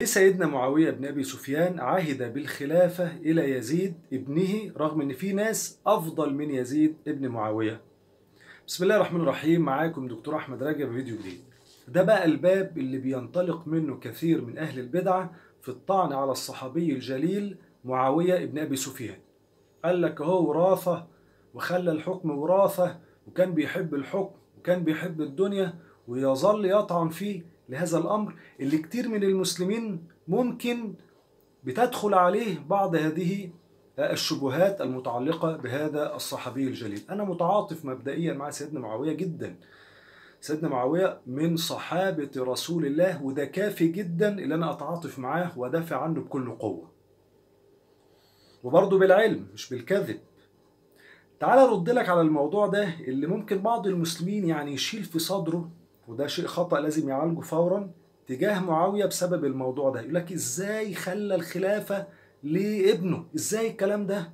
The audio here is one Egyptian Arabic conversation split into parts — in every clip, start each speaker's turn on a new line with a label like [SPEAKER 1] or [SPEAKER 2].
[SPEAKER 1] سيدنا معاوية بن أبي سفيان عهد بالخلافة إلى يزيد ابنه رغم أن في ناس أفضل من يزيد ابن معاوية بسم الله الرحمن الرحيم معاكم دكتور أحمد رجب في فيديو جديد ده بقى الباب اللي بينطلق منه كثير من أهل البدعة في الطعن على الصحابي الجليل معاوية بن أبي سفيان قال لك هو وراثة وخلى الحكم وراثة وكان بيحب الحكم وكان بيحب الدنيا ويظل يطعن فيه لهذا الأمر اللي كتير من المسلمين ممكن بتدخل عليه بعض هذه الشبهات المتعلقة بهذا الصحابي الجليل أنا متعاطف مبدئيا مع سيدنا معاوية جدا سيدنا معاوية من صحابة رسول الله وده كافي جدا اللي أنا أتعاطف معاه وأدافع عنه بكل قوة وبرضه بالعلم مش بالكذب تعال أرد لك على الموضوع ده اللي ممكن بعض المسلمين يعني يشيل في صدره وده شيء خطأ لازم يعالجه فورا تجاه معاوية بسبب الموضوع ده يقول لك ازاي خلى الخلافة لابنه ازاي الكلام ده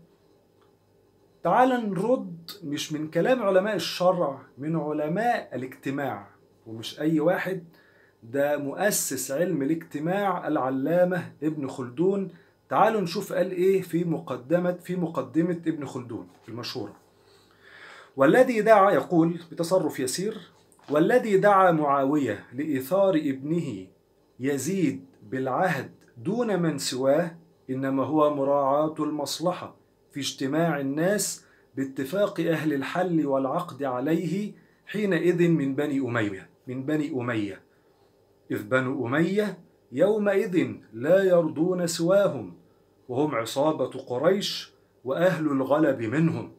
[SPEAKER 1] تعال نرد مش من كلام علماء الشرع من علماء الاجتماع ومش اي واحد ده مؤسس علم الاجتماع العلامة ابن خلدون تعالوا نشوف قال ايه في مقدمة في مقدمة ابن خلدون المشهورة والذي دعا يقول بتصرف يسير والذي دعا معاوية لإيثار ابنه يزيد بالعهد دون من سواه إنما هو مراعاة المصلحة في اجتماع الناس باتفاق أهل الحل والعقد عليه حينئذ من بني أمية من بني أمية إذ بنو أمية يومئذ لا يرضون سواهم وهم عصابة قريش وأهل الغلب منهم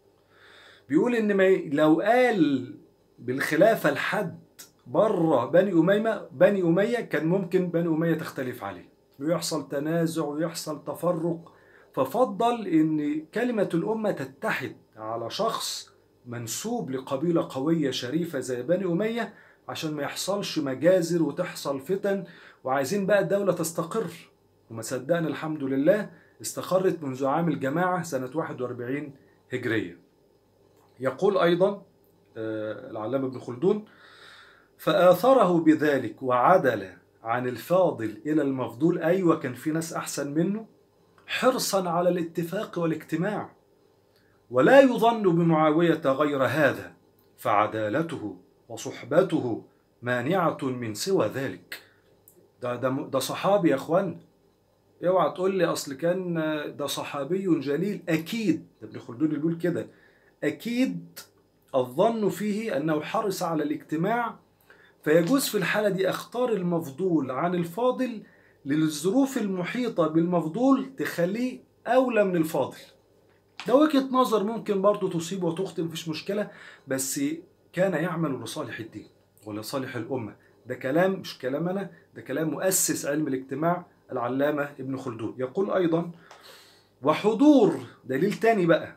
[SPEAKER 1] بيقول إن ما لو قال بالخلافة لحد بره بني أمية بني أمية كان ممكن بني أمية تختلف عليه ويحصل تنازع ويحصل تفرق ففضل إن كلمة الأمة تتحد على شخص منسوب لقبيلة قوية شريفة زي بني أمية عشان ما يحصلش مجازر وتحصل فتن وعايزين بقى الدولة تستقر وما صدقنا الحمد لله استقرت منذ عام الجماعة سنة 41 هجرية يقول أيضا العلامة ابن خلدون فآثره بذلك وعدل عن الفاضل إلى المفضول أيوة كان في ناس أحسن منه حرصا على الاتفاق والاجتماع ولا يظن بمعاوية غير هذا فعدالته وصحبته مانعة من سوى ذلك ده, ده, ده صحابي يا اخوان اوعى تقول لي اصل كان ده صحابي جليل اكيد ده ابن خلدون بيقول كده اكيد الظن فيه أنه حرص على الاجتماع فيجوز في الحالة دي أختار المفضول عن الفاضل للظروف المحيطة بالمفضول تخليه أولى من الفاضل ده وجهة نظر ممكن برضه تصيب وتخطئ مفيش مشكلة بس كان يعمل لصالح الدين ولصالح الأمة ده كلام مش كلام أنا ده كلام مؤسس علم الاجتماع العلامة ابن خلدون يقول أيضا وحضور دليل تاني بقى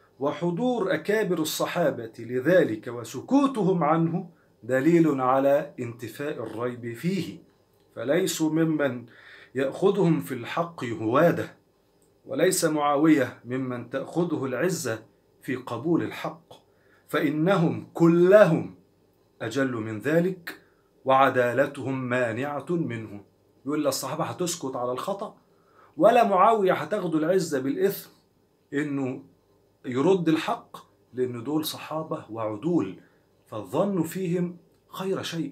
[SPEAKER 1] وحضور أكابر الصحابة لذلك وسكوتهم عنه دليل على انتفاء الريب فيه فليسوا ممن يأخذهم في الحق هواده وليس معاوية ممن تأخذه العزة في قبول الحق فإنهم كلهم أجل من ذلك وعدالتهم مانعة منه يقول الصحابة هتسكت على الخطأ ولا معاوية هتاخد العزة بالإثم إنه يرد الحق لأن دول صحابة وعدول فالظن فيهم خير شيء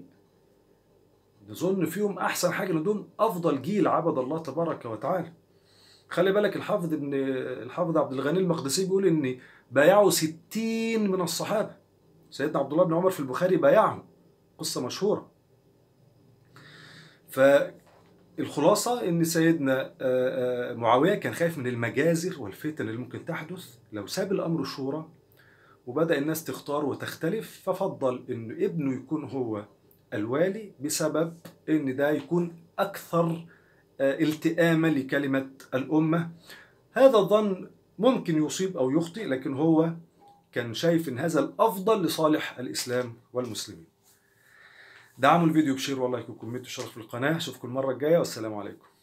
[SPEAKER 1] نظن فيهم أحسن حاجة لأن دول أفضل جيل عبد الله تبارك وتعالى خلي بالك الحافظ ابن الحافظ عبد الغني المقدسي بيقول إن بايعوا ستين من الصحابة سيدنا عبد الله بن عمر في البخاري بايعهم قصة مشهورة فالخلاصة إن سيدنا معاوية كان خايف من المجازر والفتن اللي ممكن تحدث لو ساب الأمر شورى وبدأ الناس تختار وتختلف ففضل إن ابنه يكون هو الوالي بسبب إن ده يكون أكثر التئاما لكلمة الأمة هذا الظن ممكن يصيب أو يخطئ لكن هو كان شايف إن هذا الأفضل لصالح الإسلام والمسلمين دعموا الفيديو بشير واللايك وكومنت وشرف في القناة أشوفكم المرة الجاية والسلام عليكم